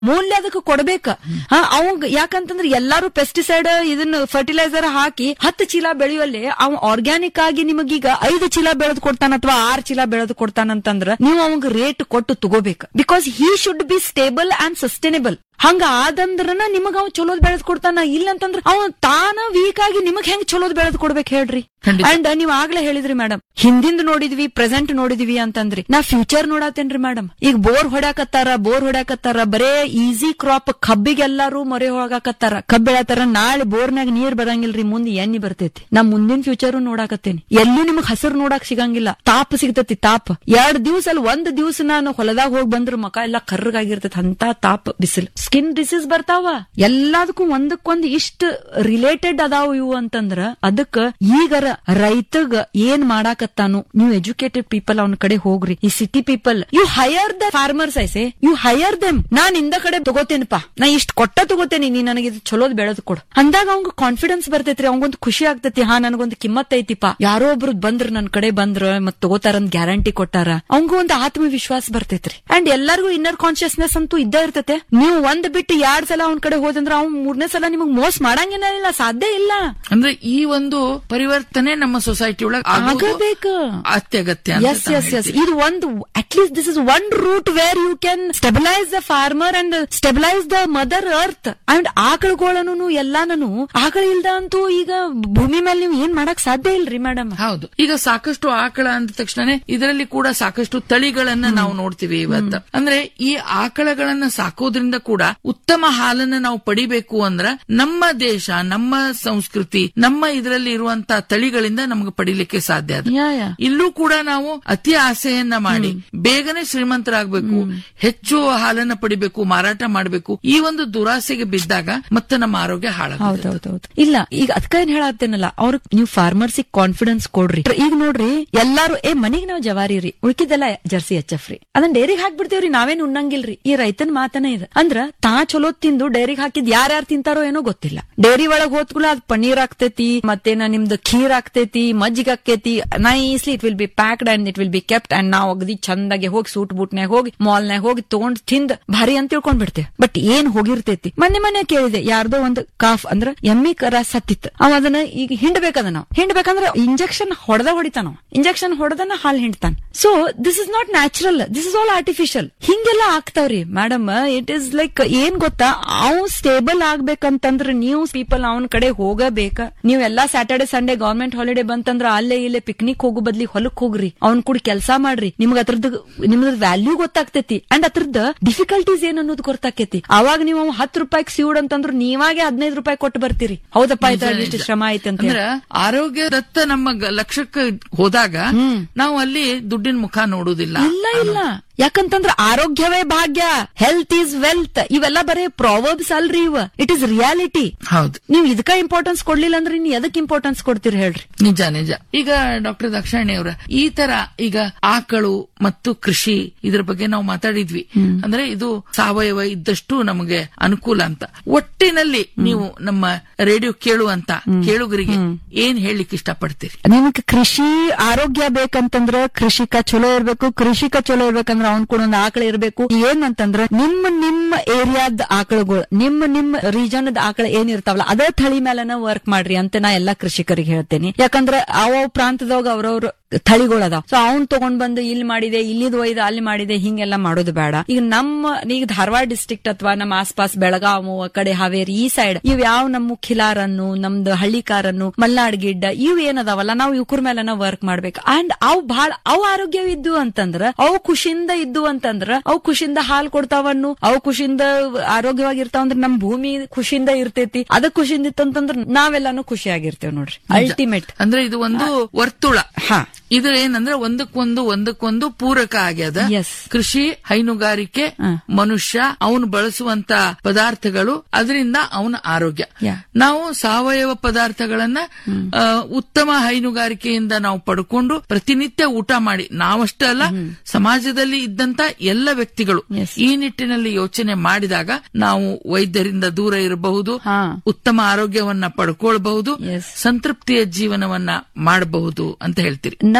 ಮೂಲ್ಯ ಅದಕ್ಕೆ ಕೊಡ್ಬೇಕ ಹಾ ಅವಂಗ ಯಾಕಂತಂದ್ರೆ ಎಲ್ಲಾರು ಪೆಸ್ಟಿಸೈಡ್ ಇದನ್ನ ಫರ್ಟಿಲೈಸರ್ ಹಾಕಿ ಹತ್ತು ಚೀಲ ಬೆಳೆಯುವಲ್ಲಿ ಅವ್ ಆರ್ಗ್ಯಾನಿಕ್ ಆಗಿ ನಿಮಗೀಗ ಐದು ಚೀಲ ಬೆಳೆದು ಕೊಡ್ತಾನ ಅಥವಾ ಆರ್ ಚೀಲ ಬೆಳೆದು ಕೊಡ್ತಾನಂತಂದ್ರ ನೀವು ಅವಂಗ ರೇಟ್ ಕೊಟ್ಟು ತಗೋಬೇಕು because he should be stable and sustainable ಹಂಗ ಆದಂದ್ರನ ನಿಮಗ ಅವ್ ಚಲೋದ್ ಬೆಳೆದ್ ಕೊಡ್ತಾನ ಇಲ್ಲ ಅಂತಂದ್ರ ಅವ ತಾನ ವೀಕ್ ಆಗಿ ನಿಮಗ್ ಹೆಂಗ್ ಚಲೋದ್ ಬೆಳೆದ್ ಕೊಡ್ಬೇಕು ಹೇಳ್ರಿ ಖಂಡಿತ. ಅಂಡ್ ನೀವ್ ಆಗ್ಲೇ ಹೇಳಿದ್ರಿ ಮೇಡಮ್ ಹಿಂದಿಂದ ನೋಡಿದ್ವಿ ಪ್ರೆಸೆಂಟ್ ನೋಡಿದ್ವಿ ಅಂತಂದ್ರಿ ನಾ ಫ್ಯೂಚರ್ ನೋಡತ್ತೇನ್ರಿ ಮೇಡಮ್ ಈಗ ಬೋರ್ ಹೊಡ್ಯಾಕತ್ತಾರ ಬೋರ್ ಹೊಡ್ಯಾಕತ್ತಾರ ಬರೇ ಈಸಿ ಕ್ರಾಪ್ ಕಬ್ಬಿಗೆಲ್ಲಾರು ಮೊರೆ ಹೋಗಾಕತ್ತಾರ ಕಬ್ಬ್ ಬೆಳತಾರ ನಾಳೆ ಬೋರ್ನಾಗ ನೀರ್ ಬರಂಗಿಲ್ರಿ ಮುಂದೆ ಎಣ್ಣಿ ಬರ್ತೈತಿ ನಾ ಮುಂದಿನ ಫ್ಯೂಚರ್ ನೋಡಾಕತ್ತೇನಿ ಎಲ್ಲೂ ನಿಮಗ್ ಹಸಿರು ನೋಡಾಕ್ ಸಿಗಂಗಿಲ್ಲ ತಾಪ ಸಿಗ್ತೈತಿ ತಾಪ ಎರಡ್ ದಿವ್ಸ ಅಲ್ಲಿ ಒಂದ್ ದಿವ್ಸ ನಾನು ಹೊಲದಾಗ ಹೋಗಿ ಬಂದ್ರ ಮಕ ಎಲ್ಲಾ ಕರ್ರಗಾಗಿರ್ತೈತಿ ಅಂತ ತಾಪ ಬಿಸಿಲು ಸ್ಕಿನ್ ಡಿಸೀಸ್ ಬರ್ತಾವ ಎಲ್ಲದಕ್ಕೂ ಒಂದಕ್ಕೊಂದ್ ಇಷ್ಟ ರಿಲೇಟೆಡ್ ಅದಾವ ಇವು ಅಂತಂದ್ರ ಅದಕ್ಕ ಈಗರ ರೈತಗ ಏನ್ ಮಾಡಾಕತ್ತಾನು ನೀವು ಎಜುಕೇಟೆಡ್ ಪೀಪಲ್ ಅವನ ಕಡೆ ಹೋಗ್ರಿ ಈ city people you hire the farmers I say you hire them ನಾನ್ ಇಂದ ಕಡೆ ತಗೋತೇನಪ್ಪ ನಾ ಇಷ್ಟ ಕೊಟ್ಟ ತಗೋತೇನಿ ನೀ ನನಗೆ ಇದು ಚಲೋದ್ ಬೆಳೆದು ಕೊಡು ಅಂದಾಗ ಅವಂಗ ಕಾನ್ಫಿಡೆನ್ಸ್ ಬರ್ತೈತ್ರಿ ಅವಂಗೊಂದು ಖುಷಿ ಆಗ್ತೈತಿ ಹಾ ನನಗೊಂದು ಕಿಮ್ಮತ್ ಐತಿಪ್ಪ ಯಾರೋ ಒಬ್ರು ಬಂದ್ರ ನನ್ ಕಡೆ ಬಂದ್ರ ಮತ್ ತಗೋತಾರಂತ ಗ್ಯಾರಂಟಿ ಕೊಟ್ಟಾರ ಅವಂಗ ಒಂದು ಆತ್ಮವಿಶ್ವಾಸ ಬರ್ತೈತ್ರಿ ಅಂಡ್ ಎಲ್ಲರಿಗೂ ಇನ್ನರ್ ಕಾನ್ಶಿಯಸ್ನೆಸ್ ಅಂತೂ ಇದ್ದ ಇರ್ತೈತೆ ನೀವು ಒಂದ್ ಬಿಟ್ಟು ಎರಡ್ ಸಲ ಅವ್ನ ಕಡೆ ಹೋದಂದ್ರ ಅವ್ನ್ ಮೂರನೇ ಸಲ ನಿಮಗ್ ಮೋಸ ಮಾಡಂಗೇನಿಲ್ಲ ಸಾಧ್ಯ ಇಲ್ಲ ಅಂದ್ರೆ ಈ ಒಂದು ಪರಿವರ್ತನೆ ನಮ್ಮ ಸೊಸೈಟಿ ಒಳಗೆ ಆಗಬೇಕು ಅತ್ಯಗತ್ಯ ಅಂತ ಎಸ್ ತಾವು ಎಸ್ ಎಸ್ ಹೇಳ್ತೀರಿ. ಇದು ಒಂದು at least this is one route where you can stabilise the farmer and stabilise the mother earth and ಆಕಳುಗಳನ್ನು ಎಲ್ಲಾನು ಆಕಳ ಇಲ್ದ ಅಂತೂ ಈಗ ಭೂಮಿ ಮೇಲೆ ನೀವು ಏನ್ ಮಾಡಕ್ ಸಾಧ್ಯ ಇಲ್ರಿ ಮೇಡಮ್ ಹೌದು ಈಗ ಸಾಕಷ್ಟು ಆಕಳ ಅಂದ ತಕ್ಷಣ ಇದರಲ್ಲಿ ಕೂಡ ಸಾಕಷ್ಟು ತಳಿಗಳನ್ನ ನಾವು ನೋಡ್ತೀವಿ ಇವತ್ತು ಅಂದ್ರೆ ಈ ಆಕಳಗಳನ್ನ ಸಾಕೋದ್ರಿಂದ ಕೂಡ ಉತ್ತಮ ಹಾಲನ್ನ ನಾವು ಪಡಿಬೇಕು ಅಂದ್ರ ನಮ್ಮ ದೇಶ ನಮ್ಮ ಸಂಸ್ಕೃತಿ ನಮ್ಮ ಇದರಲ್ಲಿ ಇರುವಂತ ತಳಿಗಳಿಂದ ನಮಗೆ ಪಡಿಲಿಕ್ಕೆ ಸಾಧ್ಯ ಅದು ಯಾ ಯಾ ಇಲ್ಲೂ ಕೂಡ ನಾವು ಅತಿ ಆಸೆಯನ್ನ ಮಾಡಿ ಬೇಗನೆ ಶ್ರೀಮಂತರಾಗಬೇಕು ಹೆಚ್ಚು ಹಾಲನ್ನ ಪಡಿಬೇಕು ಮಾರಾಟ ಮಾಡಬೇಕು ಈ ಒಂದು ದುರಾಸೆಗೆ ಬಿದ್ದಾಗ ಮತ್ತೆ ನಮ್ಮ ಆರೋಗ್ಯ ಹಾಳಾಗುತ್ತೆ ಹೌದೌದೌದು ಇಲ್ಲ ಈಗ ಅದಕ್ಕ ಏನ್ ಹೇಳತ್ತೇನಲ್ಲ ಅವ್ರ ನೀವು ಫಾರ್ಮರ್ಸ್ ಕಾನ್ಫಿಡೆನ್ಸ್ ಕೊಡ್ರಿ ಈಗ ನೋಡ್ರಿ ಎಲ್ಲಾರು ಏ ಮನಿಗ್ ನಾವ್ ಜವಾರಿ ರೀ ಉಳ್ಕಿದ್ದೆಲ್ಲ ಜರ್ಸಿ ಎಚ್ ಎಫ್ ರೀ ಅದನ್ನ ಡೈರಿಗೆ ಹಾಕ್ಬಿಡ್ತೇವ್ರಿ ನಾವೇನ್ ಉಣ್ಣಂಗಿಲ್ರಿ ಈ ರೈತನ ಮಾತನ ಇದೆ ಅಂದ್ರ ತಾ ಚಲೋ ತಿಂದು ಡೈರಿಗೆ ಹಾಕಿದ್ ಯಾರ್ಯಾರು ತಿಂತಾರೋ ಏನೋ ಗೊತ್ತಿಲ್ಲ ಡೈರಿ ಒಳಗ್ ಹೋದ್ಕೂಲ ಅದ್ ಪನ್ನೀರ್ ಆಗ್ತೈತಿ ಮತ್ತೇನ ನಿಮ್ದು ಖೀರ್ ಆಗ್ತೈತಿ ಮಜ್ಜಿಗೆ ಆಕೈತಿ nicely it will be packed and it will be kept and ನಾವ್ ಅಗದಿ ಚಂದಾಗೆ ಹೋಗಿ ಸೂಟ್ ಬೂಟ್ನ್ಯಾಗ ಹೋಗಿ ಮಾಲ್ನ್ಯಾಗ ಹೋಗಿ ತಗೊಂಡ್ ತಿಂದ್ ಭಾರಿ ಅಂತ ತಿಳ್ಕೊಂಡ್ ಬಿಡ್ತೇವೆ ಬಟ್ ಏನ್ ಹೋಗಿರ್ತೈತಿ ಮೊನ್ನೆ ಮೊನ್ನೆ ಕೇಳಿದೆ ಯಾರ್ದೋ ಒಂದು ಕಾಫ್ ಅಂದ್ರ ಎಮ್ಮಿ ಕರ ಸತ್ತಿತ್ತು ಅವ ಅದನ್ನ ಈಗ ಹಿಂಡ್ಬೇಕದ ನಾವು ಹಿಂಡ್ಬೇಕಂದ್ರ ಇಂಜೆಕ್ಷನ್ ಹೊಡೆದ ಹೊಡಿತಾನ ಇಂಜೆಕ್ಷನ್ ಹೊಡೆದನ ಹಾಲ್ ಹಿಂಡ್ತಾನ so this is not natural this is all artificial ಹಿಂಗೆಲ್ಲ ಆಗ್ತಾವ್ರಿ ಮೇಡಮ್ ಇಟ್ ಇಸ್ ಲೈಕ್ ಏನ್ ಗೊತ್ತಾ ಅವ್ ಸ್ಟೇಬಲ್ ಆಗ್ಬೇಕಂತಂದ್ರ ನೀವು ಪೀಪಲ್ ಅವನ ಕಡೆ ಹೋಗಬೇಕ ನೀವ್ ಎಲ್ಲಾ ಸ್ಯಾಟರ್ಡೆ ಸಂಡೇ ಗವರ್ಮೆಂಟ್ ಹಾಲಿಡೇ ಬಂತಂದ್ರ ಅಲ್ಲೇ ಇಲ್ಲೇ ಪಿಕ್ನಿಕ್ ಹೋಗೋ ಬದ್ಲಿ ಹೊಲಕ್ ಹೋಗ್ರಿ ಅವ್ನ್ ಕೂಡ ಕೆಲಸ ಮಾಡ್ರಿ ನಿಮ್ಗ ಅದ್ರದ್ದು ನಿಮ್ದ ವ್ಯಾಲ್ಯೂ ಗೊತ್ತಾಗ್ತೈತಿ ಅಂಡ್ ಅದ್ರದ್ದು ಡಿಫಿಕಲ್ಟೀಸ್ ಏನ್ ಅನ್ನೋದು ಗೊತ್ತಾಕೈತಿ ಅವಾಗ ನೀವು ಹತ್ತು ರೂಪಾಯಿಗೆ ಸೀಡ್ ಅಂತಂದ್ರ ನೀವಾಗೆ ಹದಿನೈದು ರೂಪಾಯಿ ಕೊಟ್ಟು ಬರ್ತೀರಿ ಹೌದಪ್ಪ ಇದ್ರಲ್ಲಿ ಇಷ್ಟು ಶ್ರಮ ಐತೆ ಅಂತ ಅಂದ್ರ ಆರೋಗ್ಯದತ್ತ ನಮ್ಮ ಗ- ಲಕ್ಷ್ಯಕ್ಕೆ ಹೋದಾಗ ನಾವು ಅಲ್ಲಿ ದುಡ್ಡಿನ ಮುಖ ನೋಡುವುದಿಲ್ಲ ಇಲ್ಲ ಇಲ್ಲ ಯಾಕಂತಂದ್ರ ಆರೋಗ್ಯವೇ ಭಾಗ್ಯ ಹೆಲ್ತ್ ಈಸ್ ವೆಲ್ತ್ ಇವೆಲ್ಲ ಬರೇ ಪ್ರಾವರ್ಬ್ಸ್ ಅಲ್ರಿ ಇವ ಇಟ್ ಇಸ್ ರಿಯಾಲಿಟಿ ಹೌದು ನೀವ್ ಇದಕ್ಕ ಇಂಪಾರ್ಟೆನ್ಸ್ ಕೊಡ್ಲಿಲ್ಲ ಅಂದ್ರೆ ನೀವ್ ಎದಕ್ ಇಂಪಾರ್ಟೆನ್ಸ್ ಕೊಡ್ತೀರಿ ಹೇಳ್ರಿ ನಿಜ ನಿಜ ಈಗ ಡಾಕ್ಟರ್ ದಾಕ್ಷಾಯಣಿ ಅವರ ಈ ತರ ಈಗ ಆಕಳು ಮತ್ತು ಕೃಷಿ ಇದ್ರ ಬಗ್ಗೆ ನಾವು ಮಾತಾಡಿದ್ವಿ ಅಂದ್ರೆ ಇದು ಸಾವಯವ ಇದ್ದಷ್ಟು ನಮಗೆ ಅನುಕೂಲ ಅಂತ ಒಟ್ಟಿನಲ್ಲಿ ನೀವು ನಮ್ಮ ರೇಡಿಯೋ ಕೇಳುವಂತ ಕೇಳುಗರಿಗೆ ಏನ್ ಹೇಳಲಿಕ್ಕೆ ಇಷ್ಟಪಡ್ತೀರಿ ನಿಮಗ್ ಕೃಷಿ ಆರೋಗ್ಯ ಬೇಕಂತಂದ್ರ ಕೃಷಿಕ ಚಲೋ ಇರ್ಬೇಕು ಕೃಷಿಕ ಚಲೋ ಇರ್ಬೇಕಂದ್ರ ಅವ್ನ್ ಕೂಡ ಒಂದ್ ಆಕಳ ಇರ್ಬೇಕು ಏನಂತಂದ್ರ ನಿಮ್ಮ ನಿಮ್ಮ ಏರಿಯಾದ ಆಕಳುಗಳು ನಿಮ್ಮ ನಿಮ್ಮ ರೀಜನ್ ಆಕಳ ಏನ್ ಇರ್ತಾವಲ್ಲ ಅದೇ ತಳಿ ಮೇಲೆನ ವರ್ಕ್ ಮಾಡ್ರಿ ಅಂತ ನಾ ಎಲ್ಲಾ ಕೃಷಿಕರಿಗೆ ಹೇಳ್ತೇನೆ ಯಾಕಂದ್ರ ಅವ ಪ್ರಾಂತದಾಗ ಅವ್ರವ್ರ ತಳಿಗಳು ಅದಾವ ಸೊ ಅವ್ನ್ ತಗೊಂಡ್ ಬಂದು ಇಲ್ಲಿ ಮಾಡಿದೆ ಇಲ್ಲಿದ್ ಒಯ್ದು ಅಲ್ಲಿ ಮಾಡಿದೆ ಹಿಂಗೆಲ್ಲ ಮಾಡೋದು ಬೇಡ ಈಗ ನಮ್ಮ ಈಗ ಧಾರವಾಡ ಡಿಸ್ಟ್ರಿಕ್ಟ್ ಅಥವಾ ನಮ್ಮ ಆಸ್ಪಾಸ್ ಬೆಳಗಾವು ಆ ಕಡೆ ಹಾವೇರಿ ಈ ಸೈಡ್ ಇವ್ ಯಾವ ನಮ್ಮ ಖಿಲಾರನ್ನು ನಮ್ದು ಹಳ್ಳಿಕಾರನ್ನು ಮಲ್ನಾಡ್ ಗಿಡ್ಡ ಇವ್ ಏನದಾವಲ್ಲ ನಾವು ಇವ್ಕುರ್ ಮೇಲೆನ ವರ್ಕ್ ಮಾಡ್ಬೇಕು ಅಂಡ್ ಅವ್ ಬಹಳ ಅವ್ ಆರೋಗ್ಯವಿದ್ದು ಅಂತಂದ್ರ ಅವು ಖುಷಿಯಿಂದ ಇದ್ದು ಅಂತಂದ್ರ ಅವು ಖುಷಿಯಿಂದ ಹಾಲ್ ಕೊಡ್ತಾವನ್ನು ಅವು ಖುಷಿಯಿಂದ ಆರೋಗ್ಯವಾಗಿರ್ತಾವ ಅಂದ್ರ ನಮ್ ಭೂಮಿ ಖುಷಿಯಿಂದ ಇರ್ತೈತಿ ಅದ ಖುಷಿಯಿಂದ ಇತ್ತಂತಂದ್ರ ನಾವೆಲ್ಲಾನು ಖುಷಿಯಾಗಿರ್ತೇವ್ ನೋಡ್ರಿ ಅಲ್ಟಿಮೇಟ್ ಅಂದ್ರೆ ಇದು ಒಂದು ವರ್ತುಳ ಹಾ ಇದು ಏನಂದ್ರೆ ಒಂದಕ್ಕೊಂದು ಒಂದಕ್ಕೊಂದು ಪೂರಕ ಆಗ್ಯದ Yes. ಕೃಷಿ ಹೈನುಗಾರಿಕೆ ಹ. ಮನುಷ್ಯ ಅವನು ಬಳಸುವಂತ ಪದಾರ್ಥಗಳು ಅದರಿಂದ ಅವನ ಆರೋಗ್ಯ Yeah. ನಾವು ಸಾವಯವ ಪದಾರ್ಥಗಳನ್ನ ಆ, ಉತ್ತಮ ಹೈನುಗಾರಿಕೆಯಿಂದ ನಾವು ಪಡ್ಕೊಂಡು ಪ್ರತಿನಿತ್ಯ ಊಟ ಮಾಡಿ ನಾವಷ್ಟೇ ಅಲ್ಲ ಸಮಾಜದಲ್ಲಿ ಇದ್ದಂತ ಎಲ್ಲ ವ್ಯಕ್ತಿಗಳು Yes. ಈ ನಿಟ್ಟಿನಲ್ಲಿ ಯೋಚನೆ ಮಾಡಿದಾಗ ನಾವು ವೈದ್ಯರಿಂದ ದೂರ ಇರಬಹುದು ಹಾ. ಉತ್ತಮ ಆರೋಗ್ಯವನ್ನ ಪಡ್ಕೊಳ್ಬಹುದು Yes. ಸಂತೃಪ್ತಿಯ ಜೀವನವನ್ನ ಮಾಡಬಹುದು ಅಂತ ಹೇಳ್ತೀರಿ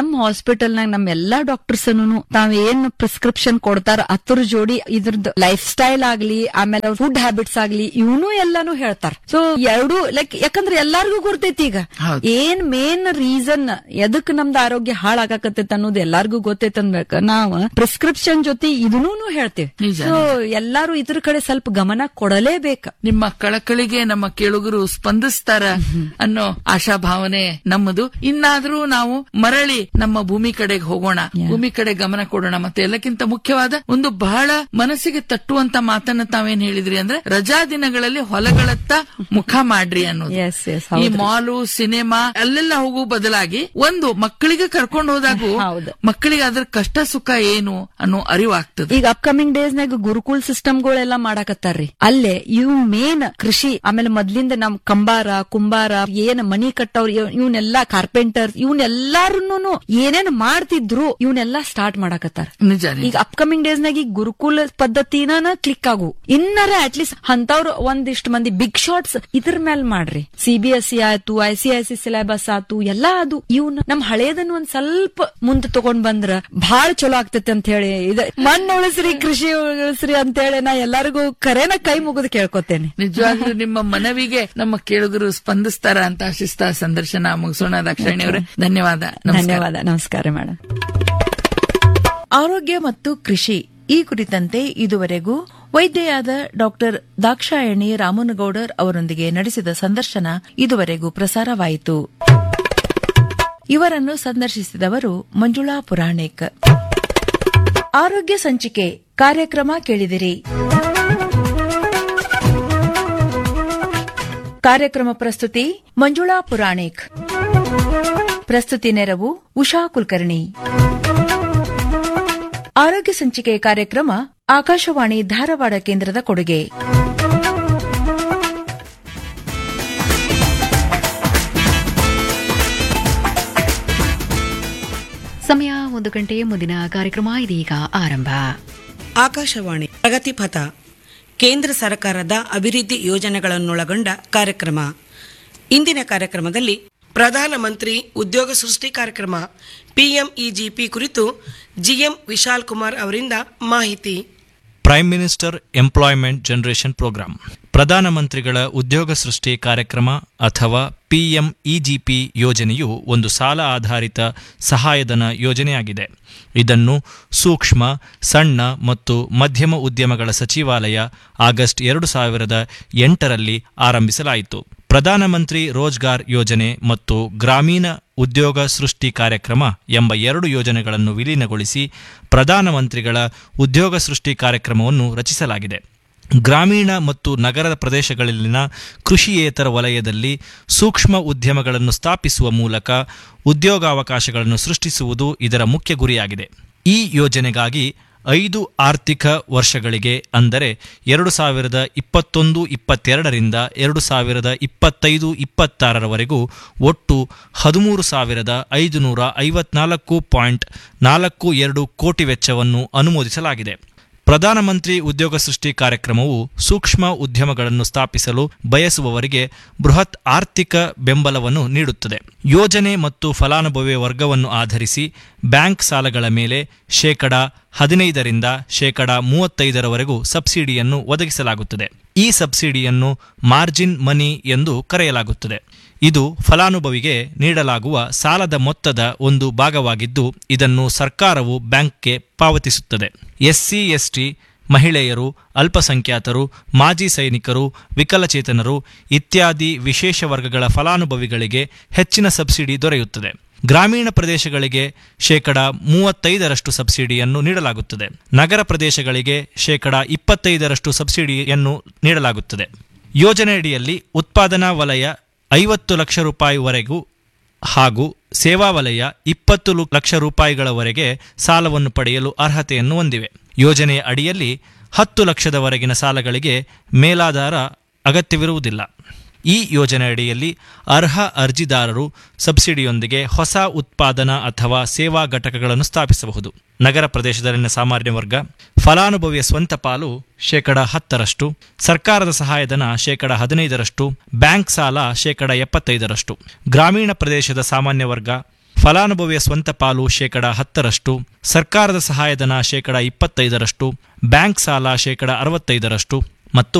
ನಮ್ ಹಾಸ್ಪಿಟಲ್ ನಾಗ ನಮ್ ಎಲ್ಲಾ ಡಾಕ್ಟರ್ಸ್ ತಾವ್ ಏನ್ ಪ್ರಿಸ್ಕ್ರಿಪ್ಷನ್ ಕೊಡ್ತಾರ ಅದ್ರ ಜೋಡಿ ಇದ್ರದ್ದು ಲೈಫ್ ಸ್ಟೈಲ್ ಆಗ್ಲಿ ಆಮೇಲೆ ಫುಡ್ ಹ್ಯಾಬಿಟ್ಸ್ ಆಗ್ಲಿ ಇವನು ಎಲ್ಲಾನು ಹೇಳ್ತಾರ ಸೊ ಎರಡು ಲೈಕ್ ಯಾಕಂದ್ರೆ ಎಲ್ಲಾರ್ಗೂ ಗೊತ್ತೈತಿ ಈಗ ಹೌದು. ಏನ್ ಮೇನ್ ರೀಸನ್ ಎದಕ್ ನಮ್ದು ಆರೋಗ್ಯ ಹಾಳಾಗಕತ್ತೈತೆ ಅನ್ನೋದು ಎಲ್ಲಾರ್ಗೂ ಗೊತ್ತೈತೆ ಅನ್ಬೇಕ ನಾವ್ ಪ್ರಿಸ್ಕ್ರಿಪ್ಷನ್ ಜೊತೆ ಇದನ್ನೂ ಹೇಳ್ತೇವೆ ನಿಜ, ಸೊ ಎಲ್ಲಾರು ಇದ್ರ ಕಡೆ ಸ್ವಲ್ಪ ಗಮನ ಕೊಡಲೇಬೇಕ ನಿಮ್ಮ ಕಳಕಳಿಗೆ ನಮ್ಮ ಕೇಳುಗರು ಸ್ಪಂದಿಸ್ತಾರ ಅನ್ನೋ ಆಶಾಭಾವನೆ ನಮ್ಮದು ಇನ್ನಾದ್ರೂ ನಾವು ಮರಳಿ ನಮ್ಮ ಭೂಮಿ ಕಡೆಗೆ ಹೋಗೋಣ ಭೂಮಿ ಕಡೆ ಗಮನ ಕೊಡೋಣ ಮತ್ತೆ ಎಲ್ಲಕ್ಕಿಂತ ಮುಖ್ಯವಾದ ಒಂದು ಬಹಳ ಮನಸ್ಸಿಗೆ ತಟ್ಟುವಂತ ಮಾತನ್ನ ತಾವೇನ್ ಹೇಳಿದ್ರಿ ಅಂದ್ರೆ ರಜಾ ದಿನಗಳಲ್ಲಿ ಹೊಲಗಳತ್ತ ಮುಖ ಮಾಡ್ರಿ ಅನ್ನೋದು ಎಸ್ ಎಸ್ ಈ ಮಾಲು ಸಿನಿಮಾ ಅಲ್ಲೆಲ್ಲ ಹೋಗುವ ಬದಲಾಗಿ ಒಂದು ಮಕ್ಕಳಿಗೆ ಕರ್ಕೊಂಡು ಹೋದಾಗೂ ಹೌದು. ಮಕ್ಕಳಿಗೆ ಅದ್ರ ಕಷ್ಟ ಸುಖ ಏನು ಅನ್ನೋ ಅರಿವಾಗ್ತದೆ ಈಗ ಅಪ್ಕಮಿಂಗ್ ಡೇಸ್ ನಾಗ ಗುರುಕುಲ್ ಸಿಸ್ಟಮ್ಗಳೆಲ್ಲ ಮಾಡಾಕತ್ತಾರ್ರಿ ಅಲ್ಲೇ ಇವ್ ಮೇನ್ ಕೃಷಿ ಆಮೇಲೆ ಮೊದ್ಲಿಂದ ನಮ್ ಕಂಬಾರ ಕುಂಬಾರ ಏನ್ ಮನಿ ಕಟ್ಟವ್ರ ಇವನ್ನೆಲ್ಲಾ ಕಾರ್ಪೆಂಟರ್ ಇವನ್ನೆಲ್ಲಾರು ಏನೇನ್ ಮಾಡ್ತಿದ್ರು ಇವನ್ನೆಲ್ಲಾ ಸ್ಟಾರ್ಟ್ ಮಾಡಾಕತ್ತಾರ ನಿಜ ನಿಜ. ಈಗ ಅಪ್ಕಮಿಂಗ್ ಡೇಸ್ ನಾಗ ಈಗ ಗುರುಕುಲ ಪದ್ಧತಿನ ಕ್ಲಿಕ್ ಆಗು ಇನ್ನರ ಅಟ್ಲೀಸ್ಟ್ ಅಂತವ್ರು ಒಂದಿಷ್ಟು ಮಂದಿ ಬಿಗ್ ಶಾಟ್ಸ್ ಇದ್ರ ಮೇಲೆ ಮಾಡ್ರಿ ಸಿಬಿಎಸ್ಇ ಆಯ್ತು I C I C syllabus ಆಯ್ತು ಎಲ್ಲಾ ಅದು ಇವ್ನ ನಮ್ ಹಳೇದನ್ನ ಒಂದ್ ಸ್ವಲ್ಪ ಮುಂದೆ ತಗೊಂಡ್ ಬಂದ್ರ ಬಹಳ ಚಲೋ ಆಗ್ತೈತೆ ಅಂತ ಹೇಳಿ ಇದ ಮಣ್ಣು ಉಳಿಸ್ರಿ ಕೃಷಿ ಉಳಿಸ್ರಿ ಅಂತ ಹೇಳಿ ನಾ ಎಲ್ಲರಿಗೂ ಕರೆನ ಕೈ ಮುಗಿದು ಕೇಳ್ಕೊತೇನೆ ನಿಜವಾಗ್ಲೂ ನಿಮ್ಮ ಮನವಿಗೆ ನಮ್ಮ ಕೇಳುಗರು ಸ್ಪಂದಿಸ್ತಾರ ಅಂತ ಆಶಿಸ್ತಾ ಸಂದರ್ಶನ ಮುಗಿಸೋಣ ದಾಕ್ಷಾಯಣಿ ಅವರೇ ಧನ್ಯವಾದ ನಮಸ್ಕಾರ ಧನ್ಯವಾದ ನಮಸ್ಕಾರ ಮೇಡಮ್ ಆರೋಗ್ಯ ಮತ್ತು ಕೃಷಿ ಈ ಕುರಿತಂತೆ ಇದುವರೆಗೂ ವೈದ್ಯೆಯಾದ ಡಾಕ್ಟರ್ ದಾಕ್ಷಾಯಣಿ ರಾಮನಗೌಡರ್ ಅವರೊಂದಿಗೆ ನಡೆಸಿದ ಸಂದರ್ಶನ ಇದುವರೆಗೂ ಪ್ರಸಾರವಾಯಿತು ಇವರನ್ನು ಸಂದರ್ಶಿಸಿದವರು ಮಂಜುಳಾ ಪುರಾಣಿಕ್ ಆರೋಗ್ಯ ಸಂಚಿಕೆ ಕಾರ್ಯಕ್ರಮ ಕೇಳಿದಿರಿ ಕಾರ್ಯಕ್ರಮ ಪ್ರಸ್ತುತಿ ಮಂಜುಳಾ ಪುರಾಣಿಕ್ ಪ್ರಸ್ತುತಿ ನೆರವು ಉಷಾ ಕುಲಕರ್ಣಿ ಆರೋಗ್ಯ ಸಂಚಿಕೆ ಕಾರ್ಯಕ್ರಮ ಆಕಾಶವಾಣಿ ಧಾರವಾಡ ಕೇಂದ್ರದ ಕೊಡುಗೆ ಸಮಯ ಒಂದು ಗಂಟೆ ಮುಂದಿನ ಕಾರ್ಯಕ್ರಮ ಇದೀಗ ಆರಂಭ ಆಕಾಶವಾಣಿ ಪ್ರಗತಿಪಥ ಕೇಂದ್ರ ಸರ್ಕಾರದ ಅಭಿವೃದ್ಧಿ ಯೋಜನೆಗಳನ್ನೊಳಗೊಂಡ ಕಾರ್ಯಕ್ರಮ ಇಂದಿನ ಕಾರ್ಯಕ್ರಮದಲ್ಲಿ ಪ್ರಧಾನಮಂತ್ರಿ ಉದ್ಯೋಗ ಸೃಷ್ಟಿ ಕಾರ್ಯಕ್ರಮ ಪಿಎಂಇಜಿಪಿ ಕುರಿತು ಜಿಎಂ ವಿಶಾಲ್ ಕುಮಾರ್ ಅವರಿಂದ ಮಾಹಿತಿ prime minister employment generation programme ಪ್ರಧಾನಮಂತ್ರಿಗಳ ಉದ್ಯೋಗ ಸೃಷ್ಟಿ ಕಾರ್ಯಕ್ರಮ ಅಥವಾ ಪಿಎಂಇಜಿಪಿ ಯೋಜನೆಯು ಒಂದು ಸಾಲ ಆಧಾರಿತ ಸಹಾಯಧನ ಯೋಜನೆಯಾಗಿದೆ ಇದನ್ನು ಸೂಕ್ಷ್ಮ ಸಣ್ಣ ಮತ್ತು ಮಧ್ಯಮ ಉದ್ಯಮಗಳ ಸಚಿವಾಲಯ ಆಗಸ್ಟ್ ಎರಡು ಸಾವಿರದ ಎಂಟರಲ್ಲಿ ಆರಂಭಿಸಲಾಯಿತು ಪ್ರಧಾನಮಂತ್ರಿ ರೋಜ್ಗಾರ್ ಯೋಜನೆ ಮತ್ತು ಗ್ರಾಮೀಣ ಉದ್ಯೋಗ ಸೃಷ್ಟಿ ಕಾರ್ಯಕ್ರಮ ಎಂಬ ಎರಡು ಯೋಜನೆಗಳನ್ನು ವಿಲೀನಗೊಳಿಸಿ ಪ್ರಧಾನಮಂತ್ರಿಗಳ ಉದ್ಯೋಗ ಸೃಷ್ಟಿ ಕಾರ್ಯಕ್ರಮವನ್ನು ರಚಿಸಲಾಗಿದೆ ಗ್ರಾಮೀಣ ಮತ್ತು ನಗರದ ಪ್ರದೇಶಗಳಲ್ಲಿನ ಕೃಷಿಯೇತರ ವಲಯದಲ್ಲಿ ಸೂಕ್ಷ್ಮ ಉದ್ಯಮಗಳನ್ನು ಸ್ಥಾಪಿಸುವ ಮೂಲಕ ಉದ್ಯೋಗಾವಕಾಶಗಳನ್ನು ಸೃಷ್ಟಿಸುವುದು ಇದರ ಮುಖ್ಯ ಗುರಿಯಾಗಿದೆ ಈ ಯೋಜನೆಗಾಗಿ ಐದು ಆರ್ಥಿಕ ವರ್ಷಗಳಿಗೆ ಅಂದರೆ ಎರಡು ಸಾವಿರದ ಇಪ್ಪತ್ತೊಂದು ಇಪ್ಪತ್ತೆರಡರಿಂದ ಎರಡು ಸಾವಿರದ ಇಪ್ಪತ್ತೈದು ಇಪ್ಪತ್ತಾರರವರೆಗೂ ಒಟ್ಟು ಹದಿಮೂರು ಸಾವಿರದ ಐದುನೂರ ಐವತ್ನಾಲ್ಕು ಪಾಯಿಂಟ್ ನಾಲ್ಕು ಎರಡು ಕೋಟಿ ವೆಚ್ಚವನ್ನು ಅನುಮೋದಿಸಲಾಗಿದೆ ಪ್ರಧಾನಮಂತ್ರಿ ಉದ್ಯೋಗ ಸೃಷ್ಟಿ ಕಾರ್ಯಕ್ರಮವು ಸೂಕ್ಷ್ಮ ಉದ್ಯಮಗಳನ್ನು ಸ್ಥಾಪಿಸಲು ಬಯಸುವವರಿಗೆ ಬೃಹತ್ ಆರ್ಥಿಕ ಬೆಂಬಲವನ್ನು ನೀಡುತ್ತದೆ ಯೋಜನೆ ಮತ್ತು ಫಲಾನುಭವಿ ವರ್ಗವನ್ನು ಆಧರಿಸಿ ಬ್ಯಾಂಕ್ ಸಾಲಗಳ ಮೇಲೆ ಶೇಕಡ ಹದಿನೈದರಿಂದ ಶೇಕಡ ಮೂವತ್ತೈದರವರೆಗೂ ಸಬ್ಸಿಡಿಯನ್ನು ಒದಗಿಸಲಾಗುತ್ತದೆ ಈ ಸಬ್ಸಿಡಿಯನ್ನು ಮಾರ್ಜಿನ್ ಮನಿ ಎಂದು ಕರೆಯಲಾಗುತ್ತದೆ ಇದು ಫಲಾನುಭವಿಗೆ ನೀಡಲಾಗುವ ಸಾಲದ ಮೊತ್ತದ ಒಂದು ಭಾಗವಾಗಿದ್ದು ಇದನ್ನು ಸರ್ಕಾರವು ಬ್ಯಾಂಕ್ಗೆ ಪಾವತಿಸುತ್ತದೆ ಎಸ್ಸಿ ಎಸ್ಟಿ ಮಹಿಳೆಯರು ಅಲ್ಪಸಂಖ್ಯಾತರು ಮಾಜಿ ಸೈನಿಕರು ವಿಕಲಚೇತನರು ಇತ್ಯಾದಿ ವಿಶೇಷ ವರ್ಗಗಳ ಫಲಾನುಭವಿಗಳಿಗೆ ಹೆಚ್ಚಿನ ಸಬ್ಸಿಡಿ ದೊರೆಯುತ್ತದೆ ಗ್ರಾಮೀಣ ಪ್ರದೇಶಗಳಿಗೆ ಶೇಕಡ ಮೂವತ್ತೈದರಷ್ಟು ಸಬ್ಸಿಡಿಯನ್ನು ನೀಡಲಾಗುತ್ತದೆ ನಗರ ಪ್ರದೇಶಗಳಿಗೆ ಶೇಕಡ ಇಪ್ಪತ್ತೈದರಷ್ಟು ಸಬ್ಸಿಡಿಯನ್ನು ನೀಡಲಾಗುತ್ತದೆ ಯೋಜನೆಯಡಿಯಲ್ಲಿ ಉತ್ಪಾದನಾ ವಲಯ ಐವತ್ತು ಲಕ್ಷ ರೂಪಾಯಿವರೆಗೂ ಹಾಗೂ ಸೇವಾ ವಲಯ ಇಪ್ಪತ್ತು ಲು- ಲಕ್ಷ ರೂಪಾಯಿಗಳವರೆಗೆ ಸಾಲವನ್ನು ಪಡೆಯಲು ಅರ್ಹತೆಯನ್ನು ಹೊಂದಿವೆ ಯೋಜನೆಯ ಅಡಿಯಲ್ಲಿ ಹತ್ತು ಲಕ್ಷದವರೆಗಿನ ಸಾಲಗಳಿಗೆ ಮೇಲಾಧಾರ ಅಗತ್ಯವಿರುವುದಿಲ್ಲ ಈ ಯೋಜನೆ ಅಡಿಯಲ್ಲಿ ಅರ್ಹ ಅರ್ಜಿದಾರರು ಸಬ್ಸಿಡಿಯೊಂದಿಗೆ ಹೊಸ ಉತ್ಪಾದನಾ ಅಥವಾ ಸೇವಾ ಘಟಕಗಳನ್ನು ಸ್ಥಾಪಿಸಬಹುದು ನಗರ ಪ್ರದೇಶದಲ್ಲಿನ ಸಾಮಾನ್ಯ ವರ್ಗ ಫಲಾನುಭವಿಯ ಸ್ವಂತ ಪಾಲು ಶೇಕಡ ಹತ್ತರಷ್ಟು ಸರ್ಕಾರದ ಸಹಾಯಧನ ಶೇಕಡ ಹದಿನೈದರಷ್ಟು ಬ್ಯಾಂಕ್ ಸಾಲ ಶೇಕಡ ಎಪ್ಪತ್ತೈದರಷ್ಟು ಗ್ರಾಮೀಣ ಪ್ರದೇಶದ ಸಾಮಾನ್ಯ ವರ್ಗ ಫಲಾನುಭವಿಯ ಸ್ವಂತ ಪಾಲು ಶೇಕಡ ಹತ್ತರಷ್ಟು ಸರ್ಕಾರದ ಸಹಾಯಧನ ಶೇಕಡ ಇಪ್ಪತ್ತೈದರಷ್ಟು ಬ್ಯಾಂಕ್ ಸಾಲ ಶೇಕಡ ಅರವತ್ತೈದರಷ್ಟು ಮತ್ತು